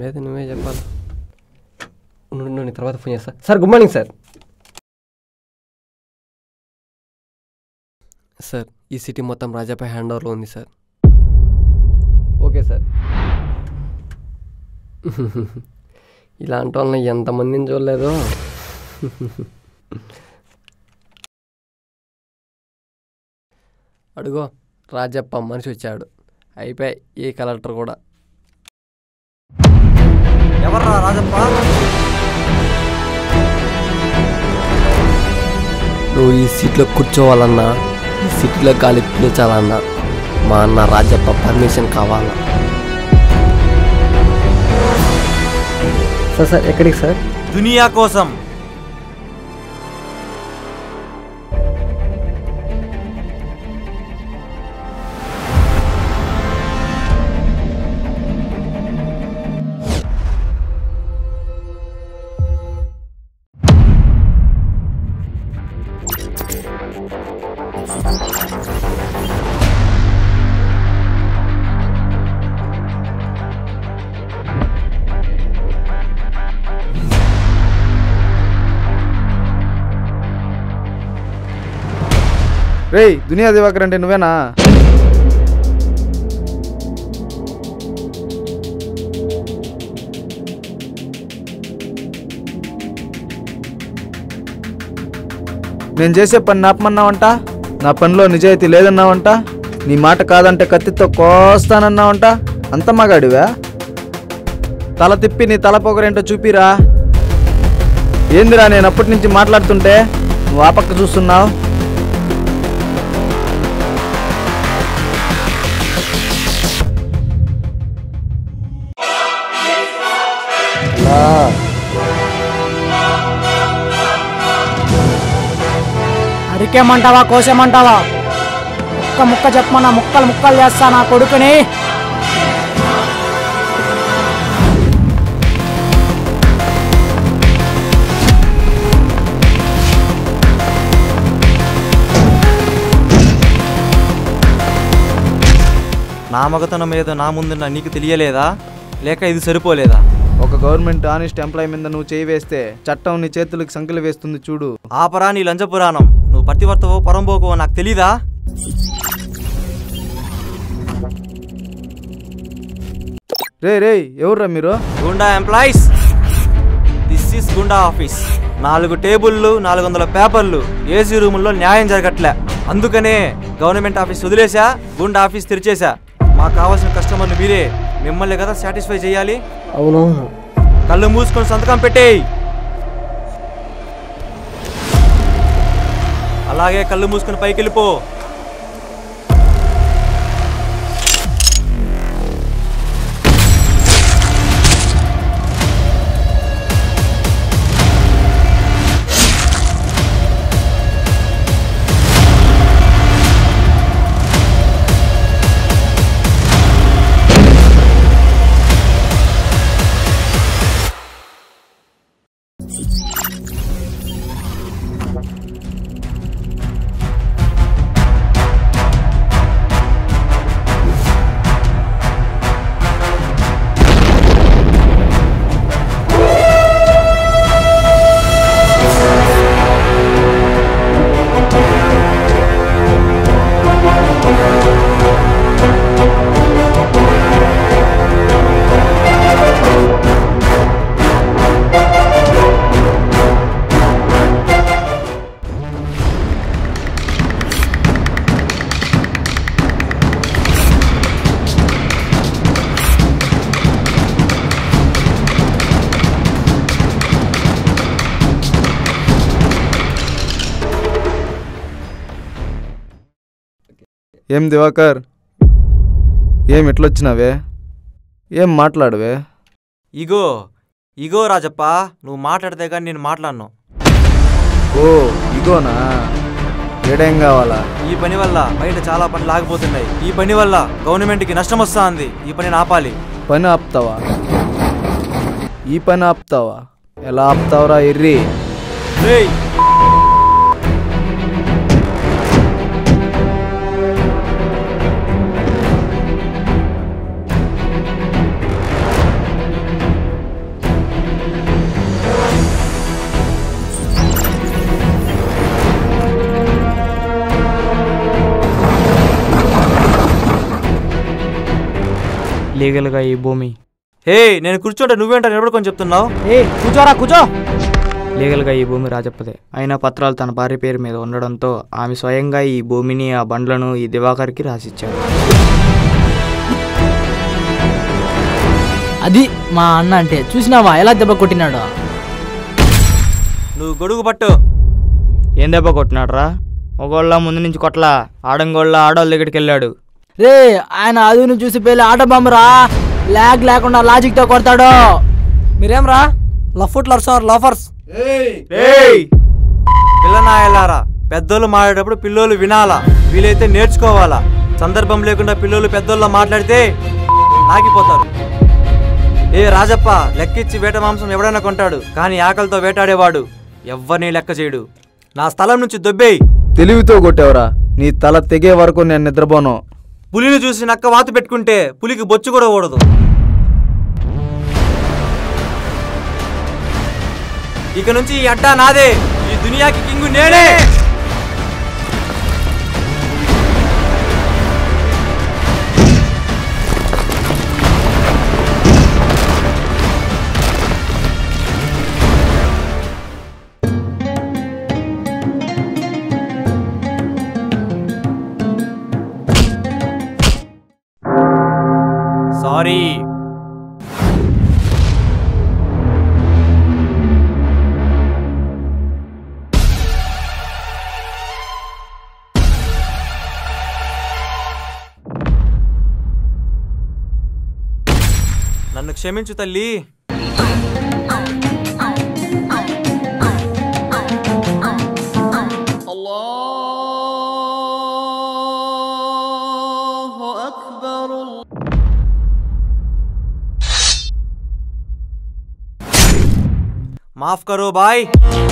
ఉండేది నువ్వే చెప్పాలి ఉండు, ఉండు, నేను తర్వాత ఫోన్ చేస్తా sir good morning sir sir ఈ సిటీ మొత్తం రాజాపై హ్యాండ్ ఓవర్లో ఉంది సార్ ఓకే సార్ ఇలాంటి వాళ్ళని ఎంతమందిని చూడలేదు అడుగో రాజప్ప మనిషి వచ్చాడు అయిపోయి ఏ కలెక్టర్ కూడా ఎవర్రా రాజప్ప నువ్వు ఈ సీట్లో కూర్చోవాలన్నా ఈ సీట్లో గాలి పీల్చాలన్నా మా అన్న రాజప్ప పర్మిషన్ కావాలా సార్ సార్ ఎక్కడికి సార్ దునియా కోసం రేయ్ దునియా దివాకర్ అంటే నువ్వేనా నేను చేసే పని నాపమన్నావంట నా పనిలో నిజాయితీ లేదన్నావంట నీ మాట కాదంటే కత్తితో కోస్తానన్నావంట అంత మగాడివా తల తిప్పి నీ తల పొగరేంటో చూపిరా ఏందిరా నేను అప్పటి నుంచి మాట్లాడుతుంటే నువ్వు ఆ పక్క చూస్తున్నావు అరికేమంటావా కోసేమంటావా ముక్క ముక్క చెప్పమన్నా ముక్కలు ముక్కలు చేస్తా నా కొడుకుని నా మగతనం ఏదో నా ముందున్న నీకు తెలియలేదా లేక ఇది సరిపోలేదా ఒక గవర్నమెంట్ ఆనెస్ట్ ఎంప్లాయ్ మీద నువ్వు చేయి వేస్తే చట్టం నీ చేతులకు సంఖ్యలు వేస్తుంది చూడు ఆపరా నీ లంచపురాణం నువ్వు పతివర్తవో పరంబోకవో నాకు తెలీదా రే రే ఎవర్రా మీరు goonda employees this is goonda office నాలుగు టేబుల్లు నాలుగు వందల పేపర్లు ఏసీ రూముల్లో న్యాయం జరగట్లే అందుకనే గవర్నమెంట్ ఆఫీస్ వదిలేసా గుండా ఆఫీస్ తెరిచేసా మాకు కావాల్సిన కస్టమర్లు మీరే మిమ్మల్ని కదా సాటిస్ఫై చేయాలి అవునవును కళ్ళు మూసుకొని సంతకం పెట్టేయి అలాగే కళ్ళు మూసుకొని పైకి వెళ్ళిపో ఏం దివాకర్ ఏం ఎట్లొచ్చినావే ఏం మాట్లాడవే ఇగో ఇగో రాజప్ప నువ్వు మాట్లాడితే కానీ నేను మాట్లాడను ఓ ఇగోనా ఏడేం కావాలా ఈ పని వల్ల బయట చాలా పనులు ఆగిపోతున్నాయి ఈ పని వల్ల గవర్నమెంట్కి నష్టం వస్తుంది ఈ పని ఆపాలి పని ఆపుతావా ఈ పని ఆపుతావా ఎలా ఆపుతావురా ఎర్రి రేయ్ లీగల్గా ఈ భూమి హే నేను కూర్చుంటే నువ్వేంటో నిలబడుకొని చెప్తున్నావు ఏ కూర్చోరా కూర్చో లీగల్గా ఈ భూమి రాజప్పదే అయినా పత్రాలు తన భార్య పేరు మీద ఉండడంతో ఆమె స్వయంగా ఈ భూమిని ఆ బండ్లను ఈ దివాకర్కి రాసిచ్చారు అది మా అన్న అంటే చూసినావా ఎలా దెబ్బ కొట్టినాడో నువ్వు గొడుగు పట్టు ఏం దెబ్బ కొట్టినాడ్రా ఒకళ్ళ ముందు నుంచి కొట్ల ఆడంగోళ్ళ ఆడవాళ్ళ దగ్గరికి వెళ్ళాడు రే ఆయన అదును చూసి పేలి ఆట బొమ్మరా లాగ్ లేకుండా లాజిక్ తో కొడతాడు మీరేం రా లఫ్ట్ లర్సర్ లఫర్స్ పిల్లనాయలారా పెద్దోళ్ళు మాట్లాడేటప్పుడు పిల్లోలు వినాలా వీలైతే నేర్చుకోవాలా సందర్భం లేకుండా పిల్లోలు పెద్దోళ్ళ మాట్లాడితే ఆగిపోతారు ఏ రాజప్ప లెక్కిచ్చి వేట మాంసం ఎవడైనా కొంటాడు కానీ ఆకలితో వేటాడేవాడు ఎవ్వరిని లెక్క చేయడు నా స్థలం నుంచి దొబ్బేయి తెలివితో కొట్టావురా నీ తల తెగే వరకు నేను నిద్రపోను పులిని చూసి నక్క వాత పెట్టుకుంటే పులికి బొచ్చు కూడా కూడదు ఇక నుంచి ఈ అడ్డా నాదే ఈ దునియాకి కింగు నేనే సారీ నన్ను క్షమించు తల్లి माफ करो भाई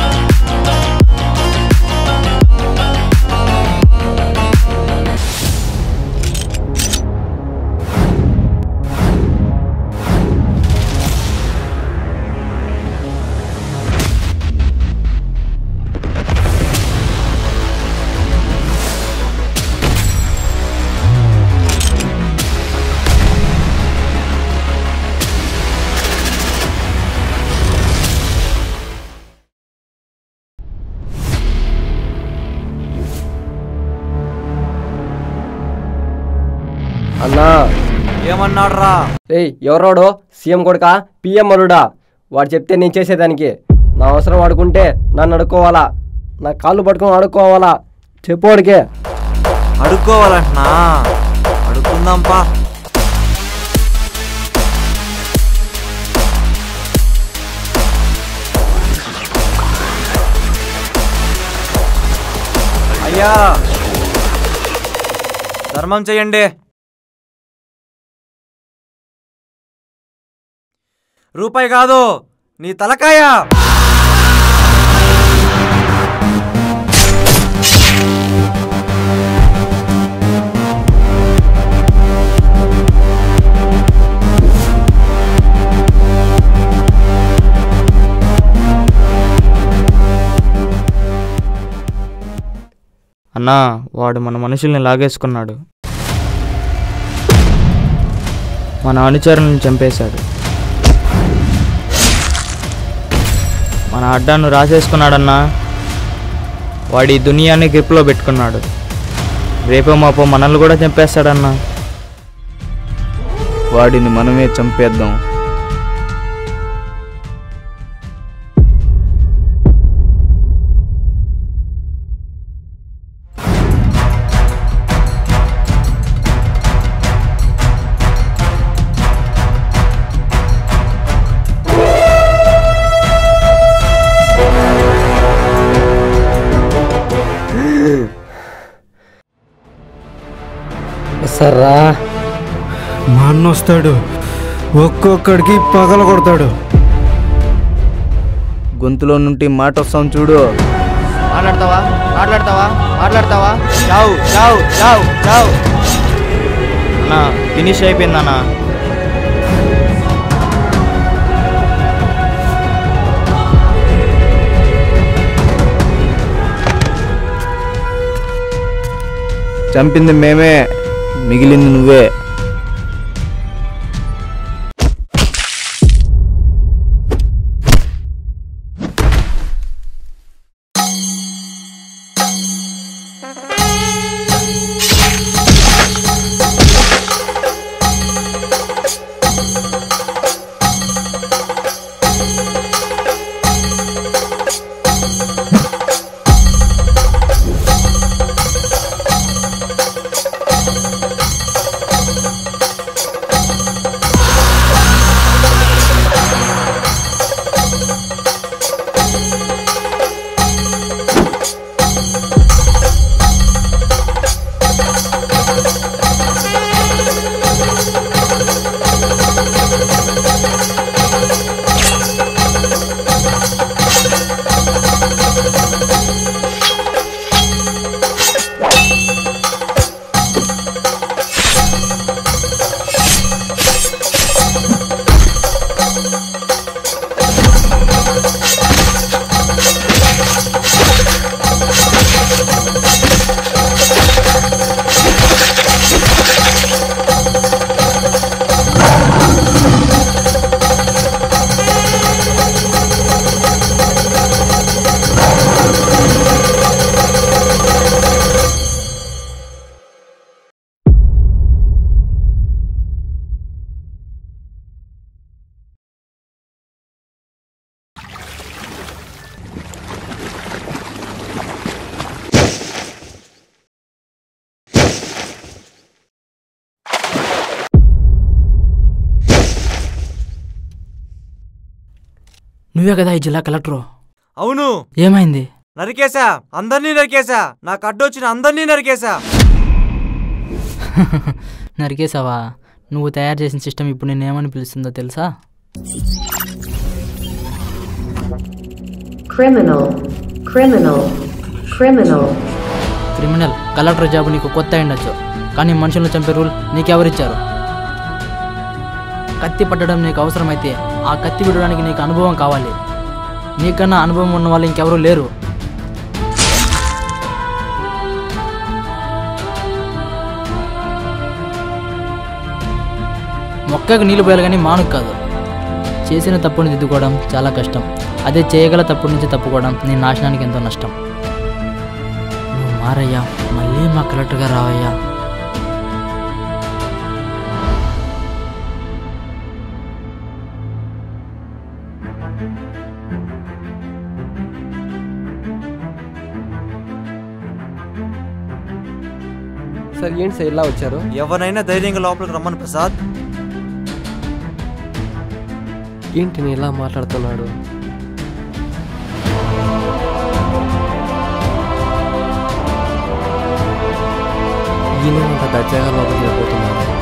అన్నా ఏమన్నాడు రా రేయ్ ఎవరోడు సీఎం కొడుక పిఎం అల్లుడా వాడు చెప్తే నేను చేసేదానికి నా అవసరం అడుకుంటే నన్ను అడుక్కోవాలా నా కాళ్ళు పట్టుకొని అడుక్కోవాలా చెప్పు వాడికే అడుక్కోవాలంటున్నా అడుక్కుందాంపా అయ్యా ధర్మం చెయ్యండి రూపాయి కాదు నీ తలకాయ అన్నా వాడు మన మనుషుల్ని లాగేసుకున్నాడు మన అనుచరులను చంపేశాడు మన అడ్డాను రాసేసుకున్నాడన్నా వాడి ఈ దునియాన్ని గ్రిప్లో పెట్టుకున్నాడు రేపో మాపో మనల్ని కూడా చంపేస్తాడన్నా వాడిని మనమే చంపేద్దాం సర్రా మా అన్న వస్తాడు ఒక్కొక్కడికి పగల కొడతాడు గొంతులో నుండి మాట వస్తాం చూడు మాట్లాడతావా మాట్లాడతావా మాట్లాడతావా చావు చావు చావు చావు అన్నా ఫినిష్ అయిపోయిందన్నా చంపింది మేమే మిగిలింది నువ్వే నువ్వే కదా ఈ జిల్లా కలెక్టరు అవును ఏమైంది నరికేశా అందరినీ నరికేశా నాకు అడ్డొచ్చిన అందరినీ నరికేశా నరికేసావా నువ్వు తయారు చేసిన సిస్టమ్ ఇప్పుడు నేను ఏమని పిలుస్తుందో తెలుసా criminal, criminal, criminal. Criminal collector job నీకు కొత్త ఉండొచ్చు కానీ మనుషులను చంపే రూల్ నీకెవరిచ్చారు కత్తి పట్టడం నీకు అవసరమైతే ఆ కత్తి విడడానికి నీకు అనుభవం కావాలి నీకన్నా అనుభవం ఉన్న వాళ్ళు ఇంకెవరూ లేరు మొక్కకు నీళ్లు పోయాలి కానీ మానుకు కాదు చేసిన తప్పుని దిద్దుకోవడం చాలా కష్టం అదే చేయగల తప్పు నుంచి తప్పుకోవడం నీ నాశనానికి ఎంతో నష్టం నువ్వు మారయ్యా మళ్ళీ మా కలెక్టర్గా రావయ్యా సార్ ఏంటి సార్ ఇలా వచ్చారు ఎవరైనా ధైర్యంగా లోపలికి రమ్మను ప్రసాద్ ఏంటి నేను ఇలా మాట్లాడుతున్నాడు ఈయన అంత దర్జాగా లోపలికి వెళ్ళిపోతున్నాడు